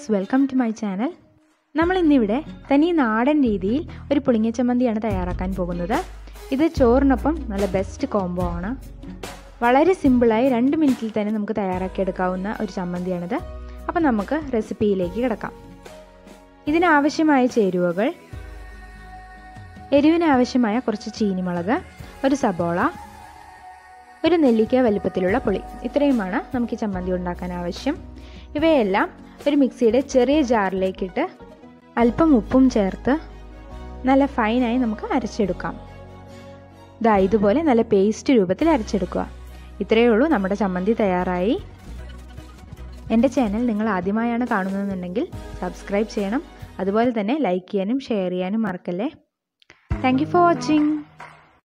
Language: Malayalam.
viewers welcome to my channel നമ്മൾ ഇന്നിവിടെ തനി നാടൻ രീതിയിൽ ഒരു പുളിങ്ങ ചമ്മന്തിയാണ് തയ്യാറാക്കാൻ പോകുന്നത് ഇത് ചോറിനൊപ്പം നല്ല ബെസ്റ്റ് കോംബോ ആണ് വളരെ സിമ്പിളായി രണ്ട് മിനിറ്റിൽ തന്നെ നമുക്ക് തയ്യാറാക്കിയെടുക്കാവുന്ന ഒരു ചമ്മന്തിയാണിത് അപ്പം നമുക്ക് റെസിപ്പിയിലേക്ക് കിടക്കാം ഇതിനാവശ്യമായ ചേരുവകൾ എരിവിന് ആവശ്യമായ കുറച്ച് ചീനിമുളക് ഒരു സബോള ഒരു നെല്ലിക്ക വലിപ്പത്തിലുള്ള പുളി ഇത്രയുമാണ് നമുക്ക് ഈ ചമ്മന്തി ഉണ്ടാക്കാൻ ആവശ്യം ഇവയെല്ലാം ഒരു മിക്സിയുടെ ചെറിയ ജാറിലേക്കിട്ട് അല്പം ഉപ്പും ചേർത്ത് നല്ല ഫൈനായി നമുക്ക് അരച്ചെടുക്കാം ഇതാ ഇതുപോലെ നല്ല പേസ്റ്റ് രൂപത്തിൽ അരച്ചെടുക്കുക ഇത്രയേ ഉള്ളൂ നമ്മുടെ ചമ്മന്തി തയ്യാറായി എൻ്റെ ചാനൽ നിങ്ങൾ ആദ്യമായാണ് കാണുന്നതെന്നുണ്ടെങ്കിൽ സബ്സ്ക്രൈബ് ചെയ്യണം അതുപോലെ തന്നെ ലൈക്ക് ചെയ്യാനും ഷെയർ ചെയ്യാനും മറക്കല്ലേ താങ്ക് യു ഫോർ വാച്ചിങ്